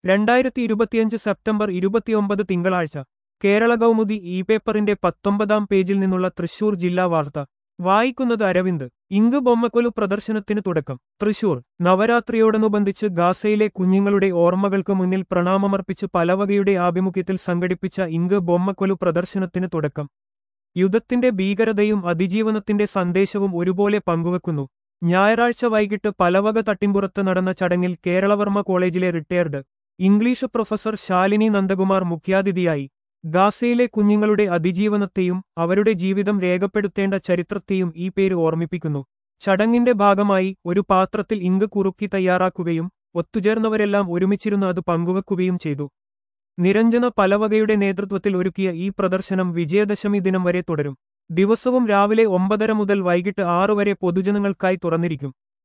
രണ്ടായിരത്തി ഇരുപത്തിയഞ്ച് സെപ്റ്റംബർ ഇരുപത്തിയൊമ്പത് തിങ്കളാഴ്ച കേരള കൗമുദി ഇ പേപ്പറിന്റെ പത്തൊമ്പതാം പേജിൽ നിന്നുള്ള തൃശൂർ ജില്ലാ വാർത്ത വായിക്കുന്നത് അരവിന്ദ് ഇങ്ക് ബൊമ്മക്കൊലു പ്രദർശനത്തിന് തുടക്കം തൃശൂർ നവരാത്രിയോടനുബന്ധിച്ച് ഗാസയിലെ കുഞ്ഞുങ്ങളുടെ ഓർമ്മകൾക്ക് മുന്നിൽ പ്രണാമമർപ്പിച്ച് പലവകയുടെ ആഭിമുഖ്യത്തിൽ സംഘടിപ്പിച്ച ഇങ്ക് ബൊമ്മക്കൊലു പ്രദർശനത്തിന് തുടക്കം യുദ്ധത്തിന്റെ ഭീകരതയും അതിജീവനത്തിന്റെ സന്ദേശവും ഒരുപോലെ പങ്കുവെക്കുന്നു ഞായറാഴ്ച വൈകിട്ട് പലവക തട്ടിമ്പുറത്ത് നടന്ന ചടങ്ങിൽ കേരളവർമ്മ കോളേജിലെ retired English professor Shalini Nandakumar മുഖ്യാതിഥിയായി ഗാസയിലെ കുഞ്ഞുങ്ങളുടെ അതിജീവനത്തെയും അവരുടെ ജീവിതം രേഖപ്പെടുത്തേണ്ട ചരിത്രത്തെയും ഈ പേര് ഓർമ്മിപ്പിക്കുന്നു ചടങ്ങിന്റെ ഭാഗമായി ഒരു പാത്രത്തിൽ ഇങ്ക് കുറുക്കി തയ്യാറാക്കുകയും ഒത്തുചേർന്നവരെല്ലാം ഒരുമിച്ചിരുന്ന് അത് പങ്കുവെക്കുകയും ചെയ്തു നിരഞ്ജന പലവകയുടെ നേതൃത്വത്തിൽ ഒരുക്കിയ ഈ പ്രദർശനം വിജയദശമി ദിനം വരെ തുടരും ദിവസവും രാവിലെ ഒമ്പതര മുതൽ വൈകിട്ട് ആറു വരെ പൊതുജനങ്ങൾക്കായി തുറന്നിരിക്കും